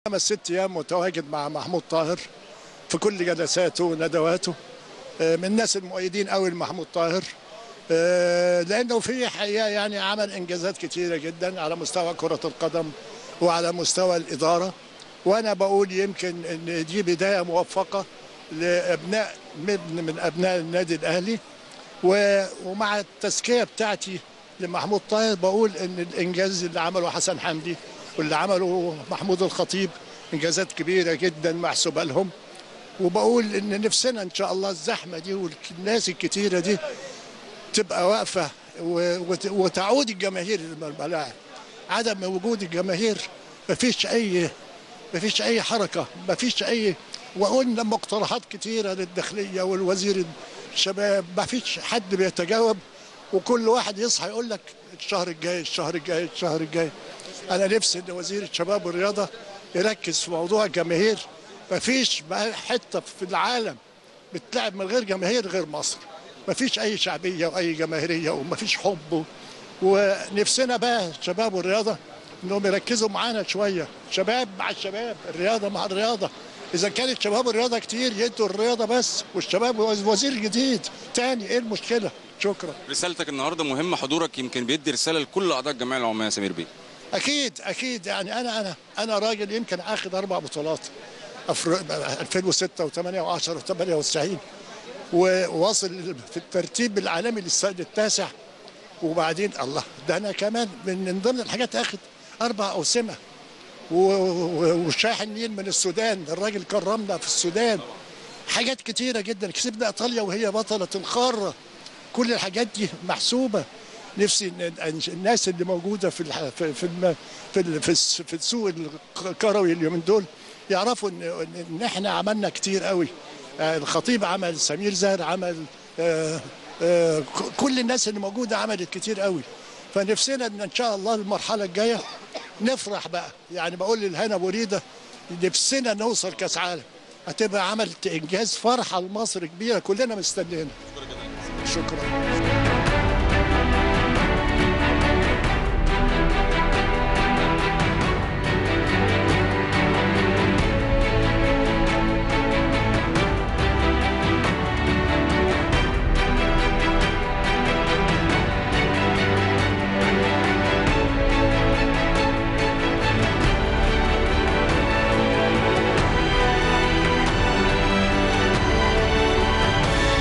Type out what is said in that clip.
خمس ست ايام متواجد مع محمود طاهر في كل جلساته وندواته آه، من الناس المؤيدين قوي لمحمود طاهر آه، لانه في حقيقه يعني عمل انجازات كتيره جدا على مستوى كره القدم وعلى مستوى الاداره وانا بقول يمكن ان دي بدايه موفقه لابناء من من ابناء النادي الاهلي و- ومع التزكيه بتاعتي لمحمود طاهر بقول ان الانجاز اللي عمله حسن حمدي واللي عمله محمود الخطيب انجازات كبيره جدا محسوبه لهم وبقول ان نفسنا ان شاء الله الزحمه دي والناس الكتيره دي تبقى واقفه و- وت- وتعود الجماهير للملاعب عدم وجود الجماهير مفيش اي مفيش اي حركه مفيش اي وقلنا مقترحات كتيره للداخليه والوزير الشباب مفيش حد بيتجاوب وكل واحد يصحى يقول لك الشهر الجاي الشهر الجاي الشهر الجاي انا نفسي ان وزير الشباب والرياضه يركز في موضوع الجماهير مفيش بقى حته في العالم بتلعب من غير جماهير غير مصر مفيش اي شعبيه واي جماهيريه ومفيش حب ونفسنا بقى الشباب والرياضه انهم يركزوا معانا شويه شباب مع الشباب الرياضه مع الرياضه اذا كانت شباب الرياضه كتير يدوا الرياضه بس والشباب وزير جديد تاني ايه المشكله شكرا رسالتك النهارده مهمه حضورك يمكن بيدي رساله لكل اعضاء الجمعيه العموميه يا سمير بيه اكيد اكيد يعني انا انا انا راجل يمكن اخذ اربع بطولات أفر... 2006 و8 و10 و98 وواصل في الترتيب العالمي للس- للتاسع وبعدين الله ده انا كمان من من ضمن الحاجات اخذ اربع اوسمه و- و- وشاحن النيل من السودان الراجل كرمنا في السودان حاجات كتيره جدا كسبنا ايطاليا وهي بطله القاره كل الحاجات دي محسوبه نفسي إن- إن الناس اللي موجوده في الح- في في الم- في ال- في الس- في السوق الكروي اليومين دول يعرفوا ان ان إن احنا عملنا كتير قوي آه، الخطيب عمل سمير زاهر عمل آه، آه، ك- كل الناس اللي موجوده عملت كتير قوي فنفسنا ان ان شاء الله المرحله الجايه نفرح بقى يعني بقول للهنا بريده نفسنا نوصل كاس عالم هتبقى عملت انجاز فرحه لمصر كبيره كلنا مستنيينها شكرا